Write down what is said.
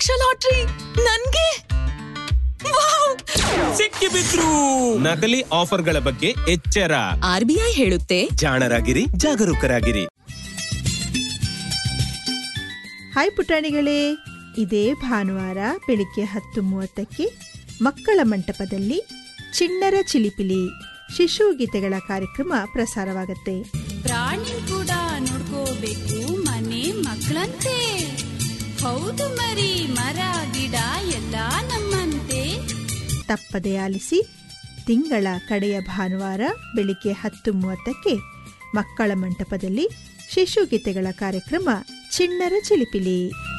Lakh lottery ನನ್ಗೆ wow! ಸಿಕ್ಕಿಬಿದ್ರು ನಕಲಿ ಆಫರ್ಗಳ ಬಗ್ಗೆ ಎಚ್ಚರ ಆರ್ ಬಿ ಐ ಹೇಳುತ್ತೆ ಜಾಣರಾಗಿರಿ ಜಾಗರೂಕರಾಗಿರಿ ಹಾಯ್ ಪುಟಾಣಿಗಳೇ ಇದೇ ಭಾನುವಾರ ಬೆಳಿಗ್ಗೆ ಹತ್ತು ಮೂವತ್ತಕ್ಕೆ ಮಕ್ಕಳ ಮಂಟಪದಲ್ಲಿ ಚಿಣ್ಣರ ಚಿಲಿಪಿಲಿ ಶಿಶು ಗೀತೆಗಳ ಕಾರ್ಯಕ್ರಮ ಪ್ರಸಾರವಾಗುತ್ತೆ ಪ್ರಾಣಿ ಕೂಡ ನೋಡ್ಕೋಬೇಕು ಮನೆ ಮಕ್ಕಳಂತೆ ಹೌದು ಮರಿ ಮರ ಗಿಡ ಎಲ್ಲ ನಮ್ಮಂತೆ ತಪ್ಪದೆ ಆಲಿಸಿ ತಿಂಗಳ ಕಡೆಯ ಭಾನುವಾರ ಬೆಳಿಗ್ಗೆ ಹತ್ತು ಮೂವತ್ತಕ್ಕೆ ಮಕ್ಕಳ ಮಂಟಪದಲ್ಲಿ ಶಿಶು ಗೀತೆಗಳ ಕಾರ್ಯಕ್ರಮ ಚಿಣ್ಣರ ಚಿಲಿಪಿಲಿ